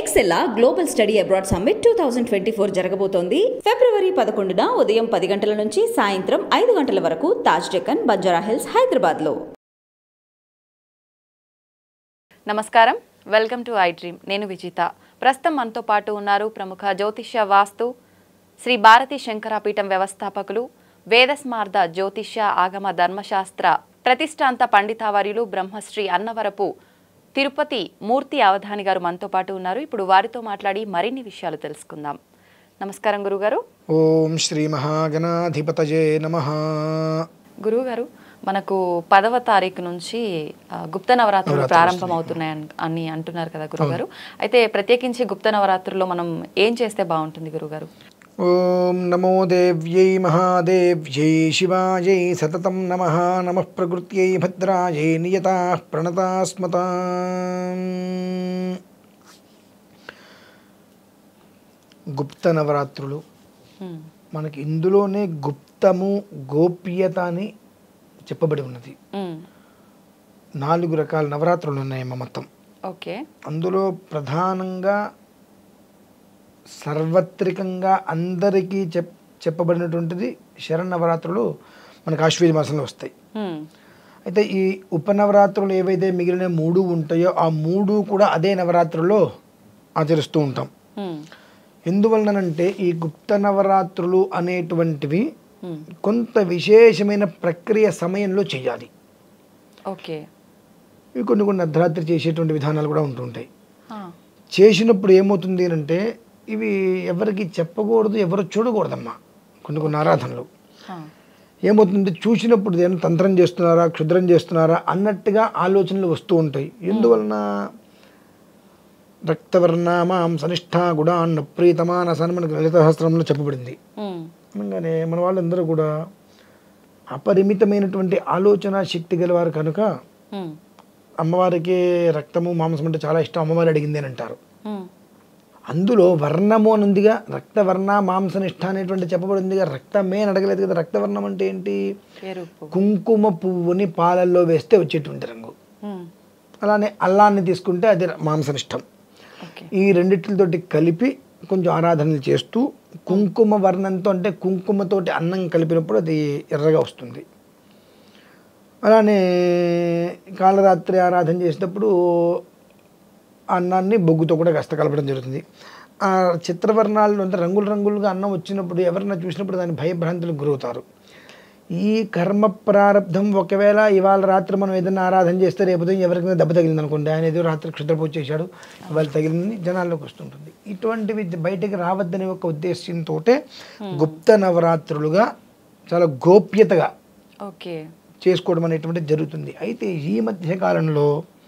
ఎక్సెల్లా global study abroad summit two thousand twenty four జరగబోతోంది ఫిబ్రవరి పదకొండున ఉదయం పది గంటల నుంచి సాయంత్రం ఐదు గంటల వరకు తాజ్ డెక్కన్ బంజారా హిల్స్ హైదరాబాద్లో నమస్కారం వెల్కమ్ టు ఐ డ్రీమ్ నేను విజిత ప్రస్తుతం మనతో పాటు ఉన్నారు ప్రముఖ జ్యోతిష్య వాస్తు శ్రీ భారతి శంకరాపీఠం వ్యవస్థాపకులు వేదస్మార్ద జ్యోతిష్య ఆగమ ధర్మశాస్త్ర ప్రతిష్టాంత పండితావర్యులు బ్రహ్మశ్రీ అన్నవరపు తిరుపతి మూర్తి అవధాని గారు మనతో పాటు ఉన్నారు ఇప్పుడు వారితో మాట్లాడి మరిన్ని విషయాలు తెలుసుకుందాం నమస్కారం గురుగారు ఓం శ్రీ మహాగణాధిపతయే నమ గురువుగారు మనకు పదవ తారీఖు నుంచి ఆ, గుప్త నవరాత్రులు ప్రారంభం అవుతున్నాయి అన్- అని అంటున్నారు కదా గురుగారు అయితే ప్రత్యేకించి గుప్త నవరాత్రుల్లో మనం ఏం చేస్తే బాగుంటుంది గురుగారు ఓం నమో దేవ్యై మహాదేవ్యై శివాయై సతతం నమ నమ ప్రకృత్యై భద్రాయై నియతా ప్రణతాస్మత గుప్త నవరాత్రులు హ్మ్. మనకి ఇందులోనే గుప్తము గోప్యత అని చెప్పబడి ఉన్నది హ్మ్. నాలుగు రకాల నవరాత్రులు ఉన్నాయి మొత్తం ఓకే అందులో ప్రధానంగా సర్వత్రికంగా అందరికీ చెప్ చెప్పబడినటువంటిది శరణవరాత్రులు మనకు ఆశ్వేజ మాసంలో వస్తాయి హ్మ్. అయితే ఈ ఉపనవరాత్రులు ఏవైతే మిగిలిన మూడు ఉంటాయో ఆ మూడు కూడా అదే నవరాత్రుల్లో ఆచరిస్తూ ఉంటాం హ్మ్. ఎందువలనంటే ఈ గుప్త నవరాత్రులు అనేటువంటివి హ్మ్. కొంత విశేషమైన ప్రక్రియ సమయంలో చేయాలి ఓకే ఇవి కొన్ని కొన్ని అర్ధరాత్రి చేసేటువంటి విధానాలు కూడా ఉంటుంటాయి ఆ. చేసినప్పుడు ఏమవుతుంది అంటే ఇవి ఎవరికి చెప్పకూడదు ఎవరు చూడకూడదమ్మా కొన్ని కొన్ని ఆరాధనలు ఆ. ఏమవుతుంది చూసినప్పుడు ఏమైనా తంత్రం చేస్తున్నారా క్షుద్రం చేస్తున్నారా అన్నట్టుగా ఆలోచనలు వస్తూ ఉంటాయి ఎందువలన రక్తవర్ణామాం సనిష్ఠా గుడాన్న ప్రీతమాన అని మనకి లలిత సహస్రంలో చెప్పబడింది హ్మ్. అనగానే మన వాళ్ళందరూ కూడా అపరిమితమైనటువంటి ఆలోచన శక్తి గలవారు కనుక హ్మ్. అమ్మవారికి రక్తము మాంసం అంటే చాలా ఇష్టం అమ్మవారు అడిగింది అని అంటారు హ్మ్. అందులో వర్ణము అని ఉందిగా రక్తవర్ణ మాంసనిష్ట అనేటువంటి చెప్పబడిందిగా రక్తమే అని అడగలేదు కదా రక్తవర్ణం అంటే ఏంటి ఎరుపు కుంకుమ పువ్వుని పాలల్లో వేస్తే వచ్చేటువంటి రంగు హ్మ్. అలానే అల్లాన్ని తీసుకుంటే అది మాంసనిష్టం ఓకే ఈ రెండిట్లతోటి కలిపి కొంచెం ఆరాధనలు చేస్తూ కుంకుమ వర్ణంతో అంటే కుంకుమతోటి అన్నం కలిపినప్పుడు అది ఎర్రగా వస్తుంది అలానే కాలరాత్రి ఆరాధన చేసేటప్పుడు అన్నాన్ని బొగ్గుతో కూడా కాస్త కలపడం జరుగుతుంది ఆ చిత్రవర్ణాలు అంటే రంగులు రంగులుగా అన్నం వచ్చినప్పుడు ఎవరైనా చూసినప్పుడు దాని భయభ్రాంతులకు గురవుతారు ఈ కర్మ ప్రారంధం ఒకవేళ ఇవాళ రాత్రి మనం ఏదైనా ఆరాధన చేస్తే రేపు ఉదయం ఎవరికైనా దెబ్బ తగిలింది అనుకోండి ఆయన ఏదో రాత్రి క్షుద్రపూజ చేశాడు ఇవాళ తగిలింది జనాల్లోకి వస్తుంటుంది ఇటువంటివి బయటికి రావద్దనే ఒక ఉద్దేశంతో గుప్త నవరాత్రులుగా చాలా గోప్యతగా ఓకే చేసుకోవడం అనేటువంటిది జరుగుతుంది అయితే ఈ మధ్య కాలంలో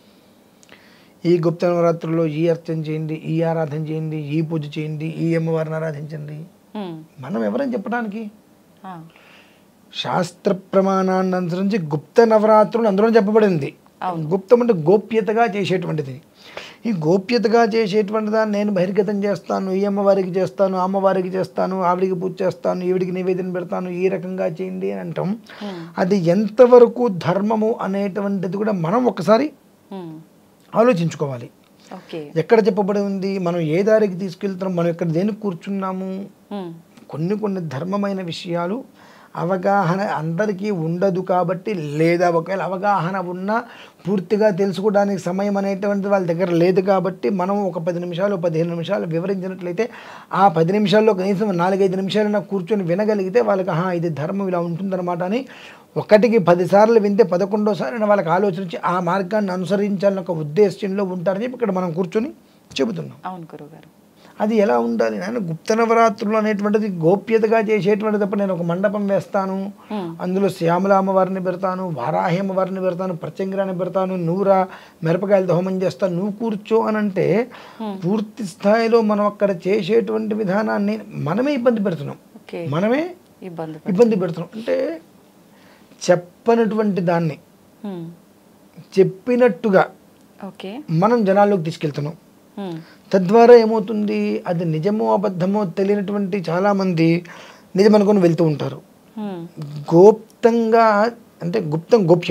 ఈ గుప్త నవరాత్రుల్లో ఈ అర్చన చేయండి ఈ ఆరాధన చేయండి ఈ పూజ చేయండి ఈ అమ్మవారిని ఆరాధించండి హ్మ్. మనం ఎవరని చెప్పడానికి ఆ. శాస్త్ర ప్రమాణాన్ని అనుసరించి గుప్త నవరాత్రులు అందులో చెప్పబడింది గుప్తం అంటే గోప్యతగా చేసేటువంటిది ఈ గోప్యతగా చేసేటువంటి దాన్ని నేను బహిర్గతం చేస్తాను ఈ అమ్మవారికి చేస్తాను ఆ అమ్మవారికి చేస్తాను ఆవిడికి పూజ చేస్తాను ఈవిడికి నివేదన పెడతాను ఈ రకంగా చేయండి అని అంటాం అది ఎంతవరకు ధర్మము అనేటువంటిది కూడా మనం ఒకసారి హ్మ్. ఆలోచించుకోవాలి ఓకే ఎక్కడ చెప్పబడి ఉంది మనం ఏ దారికి తీసుకెళ్తున్నాం మనం ఎక్కడ దేనికి కూర్చున్నాము హ్మ్. కొన్ని కొన్ని ధర్మమైన విషయాలు అవగాహన అందరికీ ఉండదు కాబట్టి లేదా ఒకవేళ అవగాహన ఉన్నా పూర్తిగా తెలుసుకోవడానికి సమయం అనేటువంటిది వాళ్ళ దగ్గర లేదు కాబట్టి మనం ఒక పది నిమిషాలు పదిహేను నిమిషాలు వివరించినట్లయితే ఆ పది నిమిషాల్లో కనీసం నాలుగైదు నిమిషాలైనా కూర్చొని వినగలిగితే వాళ్ళకి ఆహా ఇది ధర్మం ఇలా ఉంటుందన్నమాట అని ఒకటికి పదిసార్లు వింటే పదకొండోసారి వాళ్ళకి ఆలోచించి ఆ మార్గాన్ని అనుసరించాలని ఒక ఉద్దేశంలో ఉంటారని చెప్పి ఇక్కడ మనం కూర్చొని చెబుతున్నాం అవును గురుగారు అది ఎలా ఉండాలి నేను గుప్త నవరాత్రులు అనేటువంటిది గోప్యతగా చేసేటువంటిది తప్ప నేను ఒక మండపం వేస్తాను అందులో శ్యామల అమ్మవారిని పెడతాను వారాహి అమ్మవారిని పెడతాను ప్రత్యంగిరాన్ని పెడతాను నూరా మిరపకాయలతో హోమం చేస్తాను నువ్వు కూర్చో అని అంటే పూర్తి స్థాయిలో మనం అక్కడ చేసేటువంటి విధానాన్ని మనమే ఇబ్బంది పెడుతున్నాం ఓకే మనమే ఇబ్బంది ఇబ్బంది పెడుతున్నాం అంటే చెప్పనటువంటి దాన్ని హ్మ్. చెప్పినట్టుగా ఓకే మనం జనాల్లోకి తీసుకెళ్తున్నాం హ్మ్. తద్వారా ఏమవుతుంది అది నిజమో అబద్ధమో తెలియనటువంటి చాలామంది నిజం అనుకొని వెళ్తూ ఉంటారు హ్మ్. గోప్తంగా అంటే గుప్తం గోప్యం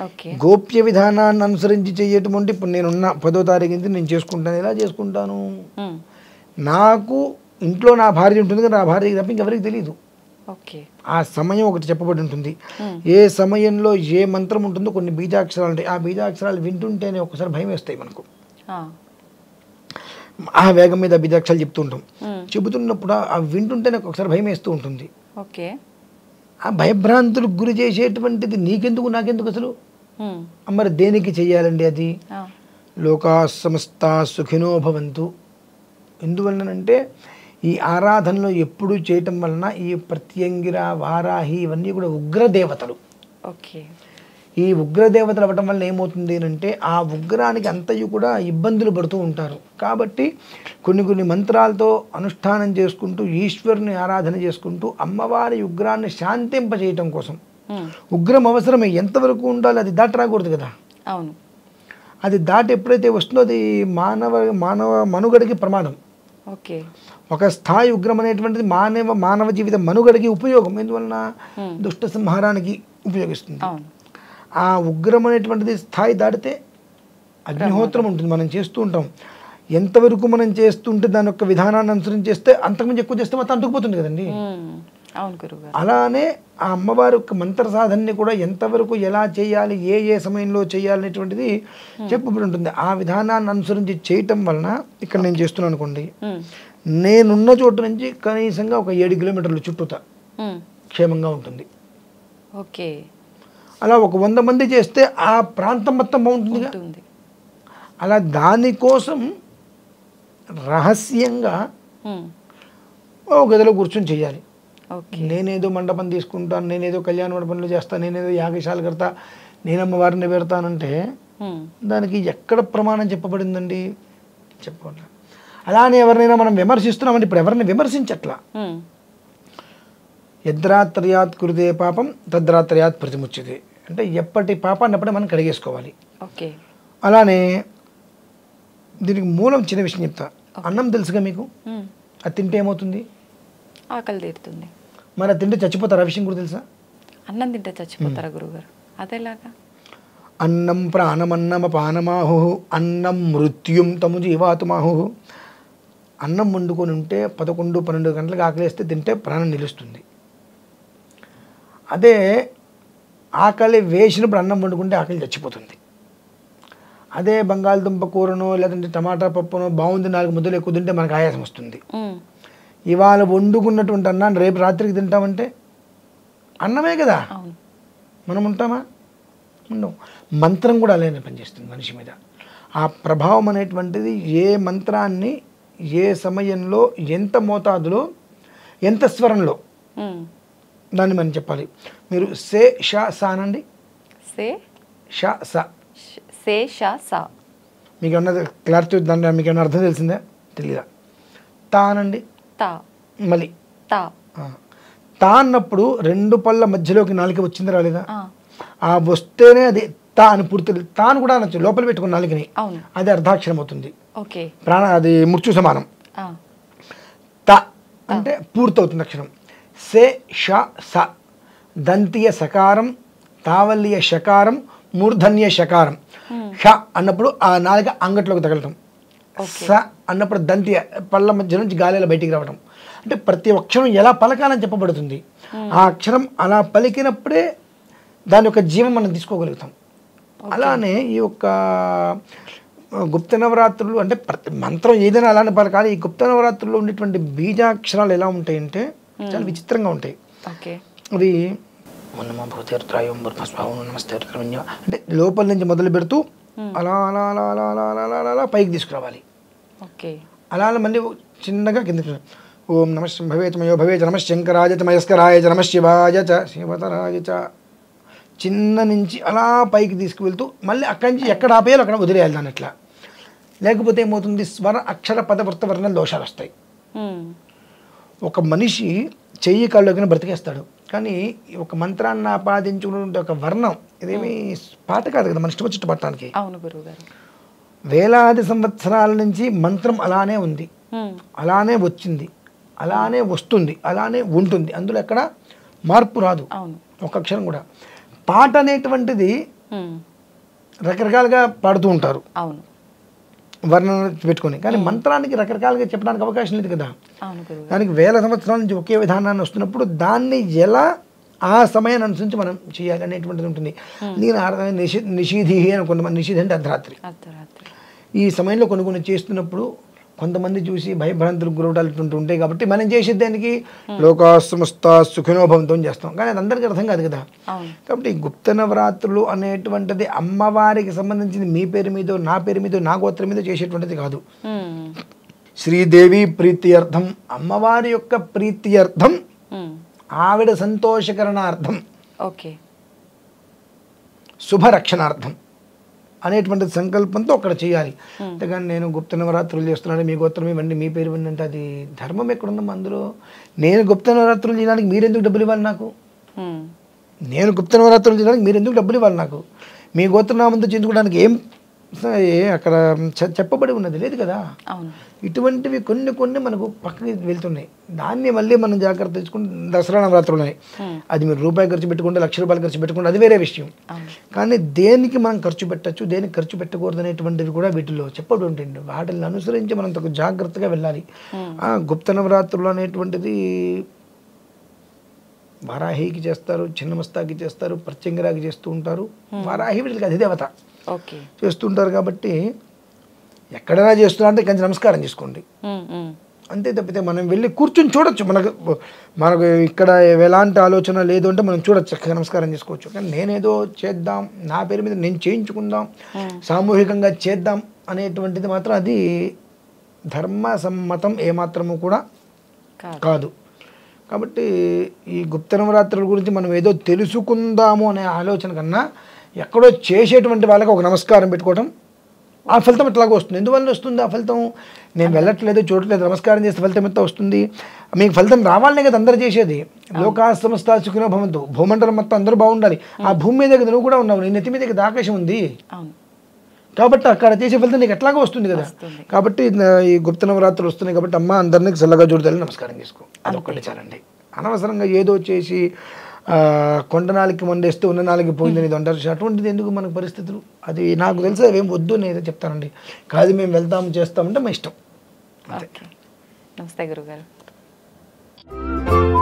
ఓకే గోప్య విధానాన్ని అనుసరించి చేయటం ఇప్పుడు నేనున్న పదో తారీఖు నుంచి నేను చేసుకుంటాను ఎలా చేసుకుంటాను ఉమ్. నాకు ఇంట్లో నా భార్య ఉంటుంది కానీ నా భార్యకి తప్ప ఇంకెవరికి తెలియదు ఓకే ఆ సమయం ఒకటి చెప్పబడి ఉంటుంది ఏ సమయంలో ఏ మంత్రం ఉంటుందో కొన్ని బీజాక్షరాలు ఉంటాయి ఆ బీజాక్షరాలు వింటుంటేనే ఒకసారి భయం వేస్తాయి మనకు ఆ. ఆ వేగం మీద బీజాక్షరాలు చెప్తూ ఉంటాం ఉమ్. చెబుతున్నప్పుడు ఆ వింటుంటేనే ఒకసారి భయం వేస్తూ ఉంటుంది ఓకే ఆ భయభ్రాంతులకు గురి చేసేటువంటిది నీకెందుకు నాకెందుకు అసలు ఉమ్. మరి దేనికి చెయ్యాలండి అది ఆ. లోకా సమస్త సుఖినో భవంతు ఎందువలనంటే ఈ ఆరాధనలో ఎప్పుడు చేయటం వలన ఈ ప్రత్యంగిర వారాహి ఇవన్నీ కూడా ఉగ్రదేవతలు ఓకే ఈ ఉగ్రదేవతలు అవ్వటం వల్ల ఏమవుతుంది అంటే ఆ ఉగ్రానికి అంతయు కూడా ఇబ్బందులు పడుతూ ఉంటారు కాబట్టి కొన్ని కొన్ని మంత్రాలతో అనుష్ఠానం చేసుకుంటూ ఈశ్వరుని ఆరాధన చేసుకుంటూ అమ్మవారి ఉగ్రాన్ని శాంతింపజేయటం కోసం ఉమ్. ఉగ్రం అవసరమే ఎంతవరకు ఉండాలి అది దాటి రాకూడదు కదా అవును అది దాటి ఎప్పుడైతే వస్తుందో అది మానవ మానవ మనుగడకి ప్రమాదం ఓకే ఒక స్థాయి ఉగ్రం అనేటువంటిది మానవ మానవ జీవిత మనుగడకి ఉపయోగం ఎందువలన దుష్ట సంహారానికి ఉపయోగిస్తుంది అవును ఆ ఉగ్రం అనేటువంటిది స్థాయి దాటితే అగ్నిహోత్రం ఉంటుంది మనం చేస్తూ ఉంటాం ఎంతవరకు మనం చేస్తుంటే దాని యొక్క విధానాన్ని అనుసరించి చేస్తే అంతకుమించి ఎక్కువ చేస్తే మొత్తం అంటుకుపోతుంది కదండి ఉమ్. అవును గురుగారు అలానే ఆ అమ్మవారి యొక్క మంత్ర సాధనని కూడా ఎంతవరకు ఎలా చేయాలి ఏ ఏ సమయంలో చేయాలి అనేటువంటిది చెప్పబడి ఉంటుంది ఆ విధానాన్ని అనుసరించి చేయటం వలన ఇక్కడ నేను చేస్తున్నాను అనుకోండి ఉమ్. నేనున్న చోటు నుంచి కనీసంగా ఒక ఏడు కిలోమీటర్లు చుట్టూతా ఉమ్. క్షేమంగా ఉంటుంది ఓకే అలా ఒక వంద మంది చేస్తే ఆ ప్రాంతం మొత్తం బాగుంటుందిగా ఉంటుంది అలా దానికోసం రహస్యంగా ఉమ్. ఓ గదిలో కూర్చొని చేయాలి ఓకే నేనేదో మండపం తీసుకుంటాను నేనేదో కళ్యాణ మండపంలో చేస్తాను నేనేదో యాగశాల కడతా నేను అమ్మవారిని పెడతానంటే ఉమ్. దానికి ఎక్కడ ప్రమాణం చెప్పబడిందండి చెప్పకుండా అలానే ఎవరినైనా మనం విమర్శిస్తున్నామంటే ఇప్పుడు ఎవరిని విమర్శించట్లా ఉమ్. యద్రాత్రయాత్ కురితే పాపం తద్రాత్రయాత్ ప్రతిముచ్యతే అంటే ఎప్పటి పాపాన్ని అప్పుడే మనం కడిగేసుకోవాలి ఓకే అలానే దీనికి మూలం చిన్న విషయం చెప్తా అన్నం తెలుసుగా మీకు ఉమ్. అది తింటే ఏమవుతుంది ఆకలి తీరుతుంది మరి అది తింటే చచ్చిపోతారు ఆ విషయం కూడా తెలుసా అన్నం తింటే చచ్చిపోతారా గురుగారు అదేలాగా అన్నం ప్రాణమన్నమ పానమాహు అన్నం మృత్యుం తము జీవాతుమాహు అన్నం వండుకొని ఉంటే పదకొండు పన్నెండు గంటలకు ఆకలిస్తే తింటే ప్రాణం నిలుస్తుంది అదే ఆకలి వేసినప్పుడు అన్నం వండుకుంటే ఆకలి చచ్చిపోతుంది అదే బంగాళదుంప కూరనో లేదంటే టమాటా పప్పునో బాగుంది నాలుగు ముద్దలు ఎక్కువ తింటే మనకు ఆయాసం వస్తుంది ఉమ్. ఇవాళ వండుకున్నటువంటి అన్నాన్ని రేపు రాత్రికి తింటామంటే అన్నమే కదా అవును మనం ఉంటామా ఉండవు మంత్రం కూడా అలానే పనిచేస్తుంది మనిషి మీద ఆ ప్రభావం అనేటువంటిది ఏ మంత్రాన్ని ఏ సమయంలో ఎంత మోతాదులో ఎంత స్వరంలో ఉమ్. దాన్ని మనం చెప్పాలి మీరు సే షా సా అనండి సే షా సా ష- సే షా సా మీకు ఏమన్నా క్లారిటీ దాన్ని మీకు ఏమన్నా అర్థం తెలిసిందా తెలీదా తా అనండి తా మళ్ళీ తా ఆ. తా అన్నప్పుడు రెండు పళ్ళ మధ్యలోకి నాలుక వచ్చింది రాలేదా ఆ. ఆ వస్తేనే అది తా అని పూర్తి తాను కూడా అనొచ్చు లోపల పెట్టుకున్న నాలుకని అవును అది అర్ధాక్షరం అవుతుంది ఓకే ప్రాణ అది మృత్యు సమానం ఆ. త అంటే పూర్తవుతుంది అక్షరం సే ష స దంతియ సకారం తావల్లియ షకారం మూర్ధన్య షకారం ష అన్నప్పుడు ఆ నాలుక అంగట్లోకి తగలటం స అన్నప్పుడు దంతియ పళ్ళ మధ్య నుంచి గాలిలో బయటికి రావడం అంటే ప్రతి అక్షరం ఎలా పలకాలని చెప్పబడుతుంది ఆ అక్షరం అలా పలికినప్పుడే దాని యొక్క జీవం మనం తీసుకోగలుగుతాం అలానే ఈ యొక్క గుప్త నవరాత్రులు అంటే ప్రతి మంత్రం ఏదైనా అలానే పలకాలి ఈ గుప్త నవరాత్రుల్లో ఉండేటువంటి బీజాక్షరాలు ఎలా ఉంటాయంటే చాలా విచిత్రంగా ఉంటాయి ఓకే అవి ఓం నమో భగవతే రుద్రాయ ఓం బ్రహ్మస్వాహం నమస్తే రుద్రమన్య అంటే లోపల నుంచి మొదలు పెడుతూ అలా అలా అలా అలా అలా అలా అలా అలా పైకి తీసుకురావాలి ఓకే అలా అలా మళ్ళీ చిన్నగా కిందకి ఓం నమ భవే చ మయో భవే చ నమ శంకరాయ చ మయస్కరాయ చ నమ శివాయ చ శివతరాయ చ చిన్న నుంచి అలా పైకి తీసుకువెళ్తూ మళ్ళీ అక్కడి నుంచి ఎక్కడ ఆపేయాలో అక్కడ వదిలేయాలి దాన్ని అట్లా లేకపోతే ఏమవుతుంది స్వర అక్షర పద వృత్త వర్ణ దోషాలు వస్తాయి ఉమ్. ఒక మనిషి చెయ్యి కాళ్ళకి బ్రతికేస్తాడు కానీ ఒక మంత్రాన్ని ఆపాదించుకునే ఒక వర్ణం ఇదేమి పాట కాదు కదా మన ఇష్టం వచ్చినట్టు పట్టడానికి అవును గురుగారు వేలాది సంవత్సరాల నుంచి మంత్రం అలానే ఉంది ఉమ్. అలానే వచ్చింది అలానే వస్తుంది అలానే ఉంటుంది అందులో ఎక్కడ మార్పు రాదు అవును ఒక అక్షరం కూడా పాట అనేటువంటిది ఉమ్, రకరకాలుగా పాడుతూ ఉంటారు అవును వర్ణన పెట్టుకొని కానీ మంత్రానికి రకరకాలుగా చెప్పడానికి అవకాశం లేదు కదా అవును గురువు దానికి వేల సంవత్సరాల నుంచి ఒకే విధానాన్ని వస్తున్నప్పుడు దాన్ని ఎలా ఆ సమయాన్ని అనుసరించి మనం చేయాలి అనేటువంటిది ఉంటుంది నేను ఆ- నిషి నిషీధి అని కొంతమంది నిషిధి అంటే అర్ధరాత్రి అర్ధరాత్రి ఈ సమయంలో కొన్ని కొన్ని చేస్తున్నప్పుడు కొంతమంది చూసి భయభ్రాంతులకు గురవడాలు ఇటువంటి ఉంటాయి కాబట్టి మనం చేసేది దానికి లోకా సమస్త సుఖినోభవంతో చేస్తాం కానీ అది అందరికీ అర్థం కాదు కదా అవును కాబట్టి ఈ గుప్త నవరాత్రులు అనేటువంటిది అమ్మవారికి సంబంధించింది మీ పేరు మీద నా పేరు మీద నా గోత్రం మీద చేసేటువంటిది కాదు ఉమ్, శ్రీదేవి ప్రీత్యర్థం అమ్మవారి యొక్క ప్రీత్యర్థం ఉమ్, ఆవిడ సంతోషకరణార్థం ఓకే శుభరక్షణార్థం అనేటువంటి సంకల్పంతో అక్కడ చేయాలి అంతేగాని నేను గుప్త నవరాత్రులు చేస్తున్నాను మీ గోత్రం ఇవ్వండి మీ పేరు ఇవ్వండి అంటే అది ధర్మం ఎక్కడుందమ్మా అందులో నేను గుప్త నవరాత్రులు చేయడానికి మీరెందుకు డబ్బులు ఇవ్వాలి నాకు ఉమ్, నేను గుప్త నవరాత్రులు చేయడానికి మీరు ఎందుకు డబ్బులు ఇవ్వాలి నాకు మీ గోత్రనామంతో చేయించుకోవడానికి ఏం స- ఏ అక్కడ చె- చెప్పబడి ఉన్నది లేదు కదా అవును ఇటువంటివి కొన్ని కొన్ని మనకు పక్కకి వెళ్తున్నాయి దాన్ని మళ్ళీ మనం జాగ్రత్త తెచ్చుకుని దసరా నవరాత్రులు ఉన్నాయి అది మీరు రూపాయి ఖర్చు పెట్టుకుంటే లక్ష రూపాయలు ఖర్చు పెట్టుకుంటే అది వేరే విషయం అవును కానీ దేనికి మనం ఖర్చు పెట్టచ్చు దేనికి ఖర్చు పెట్టకూడదు అనేటువంటివి కూడా వీటిలో చెప్పబడి ఉంటుంది వాటిని అనుసరించి మనం తగు జాగ్రత్తగా వెళ్ళాలి ఆ గుప్త నవరాత్రులు అనేటువంటిది వారాహికి చేస్తారు చిన్నమస్తాకి చేస్తారు ప్రత్యంగిరాకి చేస్తూ ఉంటారు వారాహి వీళ్ళకి అధిదేవత ఓకే చేస్తుంటారు కాబట్టి ఎక్కడైనా చేస్తున్నా అంటే కొంచెం నమస్కారం చేసుకోండి ఉమ్, ఉమ్, అంతే తప్పితే మనం వెళ్ళి కూర్చొని చూడొచ్చు మనకు మనకు ఇక్కడ ఎలాంటి ఆలోచన లేదు అంటే మనం చూడొచ్చు చక్కగా నమస్కారం చేసుకోవచ్చు కానీ నేనేదో చేద్దాం నా పేరు మీద నేను చేయించుకుందాం సామూహికంగా చేద్దాం అనేటువంటిది మాత్రం అది ధర్మ సమ్మతం ఏమాత్రము కూడా కాదు కాదు కాబట్టి ఈ గుప్త నవరాత్రుల గురించి మనం ఏదో తెలుసుకుందాము అనే ఆలోచన కన్నా ఎక్కడో చేసేటువంటి వాళ్ళకి ఒక నమస్కారం పెట్టుకోవడం ఆ ఫలితం ఎట్లాగో వస్తుంది ఎందువల్ల వస్తుంది ఆ ఫలితం నేను వెళ్ళట్లేదు చూడట్లేదు నమస్కారం చేస్తే ఫలితం ఎంత వస్తుంది మీకు ఫలితం రావాలనే కదా అందరూ చేసేది లోకా సంస్థ సుఖినో భవంతు భూమండలం మొత్తం అందరూ బాగుండాలి ఆ భూమి మీద కదా నువ్వు కూడా ఉన్నావు నీ నెత్తి మీద కదా ఆకాశం ఉంది అవును కాబట్టి అక్కడ చేసే ఫలితం నీకు ఎట్లాగో వస్తుంది కదా వస్తుంది. కాబట్టి నా- ఈ గుప్త నవరాత్రులు వస్తున్నాయి కాబట్టి అమ్మ అందరినీ చల్లగా చూడతాను నమస్కారం చేసుకో అదొక్కటి చాలండి అనవసరంగా ఏదో చేసి ఆ, కొండ నాలికి మందేస్తే ఉన్న నాలికి పోయిందని ఇది అంటారు అటువంటిది ఎందుకు మనకు పరిస్థితులు అది నాకు తెలిసి అవేం వద్దు నేను ఏదో చెప్తానండి కాదు మేము వెళ్తాము చేస్తామంటే మా ఇష్టం ఓకే నమస్తే గురుగారు